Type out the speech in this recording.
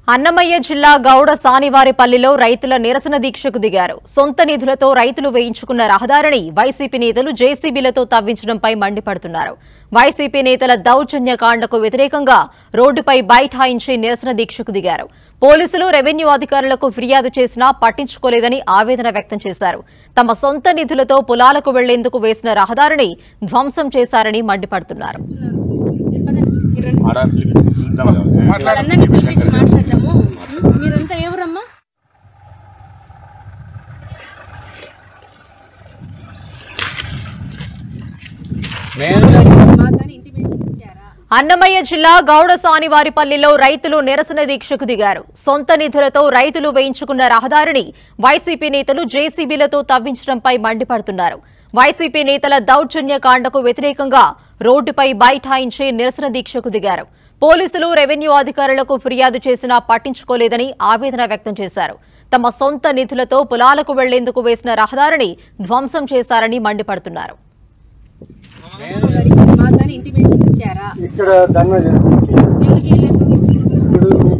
అన్నమయ్య జిల్లా గౌడ సానివారిపల్లిలో రైతుల నిరసన దీక్షకు దిగారు సొంత నిధులతో రైతులు వేయించుకున్న రహదారిని వైసీపీ నేతలు జేసీబీలతో తవ్వించడంపై మండిపడుతున్నారు వైసీపీ నేతల దౌర్జన్య కాండకు వ్యతిరేకంగా రోడ్డుపై బైఠాయించి నిరసన దీక్షకు దిగారు పోలీసులు రెవెన్యూ అధికారులకు ఫిర్యాదు చేసినా పట్టించుకోలేదని ఆవేదన వ్యక్తం చేశారు తమ సొంత నిధులతో పొలాలకు వెళ్లేందుకు వేసిన రహదారిని ధ్వంసం చేశారని మండిపడుతున్నారు ఆడ పిలుద్దాం కదా. వాళ్ళందరినీ పిలిపించి మాట్లాడదాము మీరంతా ఎవరమ్మా మాకు ఇంటిమేషన్ ఇచ్చారా అన్నమయ్య జిల్లా గౌడ సానివారిపల్లిలో రైతులు నిరసన దీక్షకు దిగారు సొంత నిధులతో రైతులు వేయించుకున్న రహదారిని వైసీపీ నేతలు జేసీబీలతో తవ్వించడంపై మండిపడుతున్నారు వైసీపీ నేతల దౌర్జన్య కాండకు వ్యతిరేకంగా రోడ్డుపై బైఠాయించి నిరసన దీక్షకు దిగారు పోలీసులు రెవెన్యూ అధికారులకు ఫిర్యాదు చేసినా పట్టించుకోలేదని ఆవేదన వ్యక్తం చేశారు తమ సొంత నిధులతో పొలాలకు వెళ్లేందుకు వేసిన రహదారిని ధ్వంసం చేశారని మండిపడుతున్నారు మాకు ఇంటిమేషన్ ఇచ్చారా ఇక్కడ ధర్నా చేస్తుంది ఎందుకు వెళ్ళలేదు ఇప్పుడు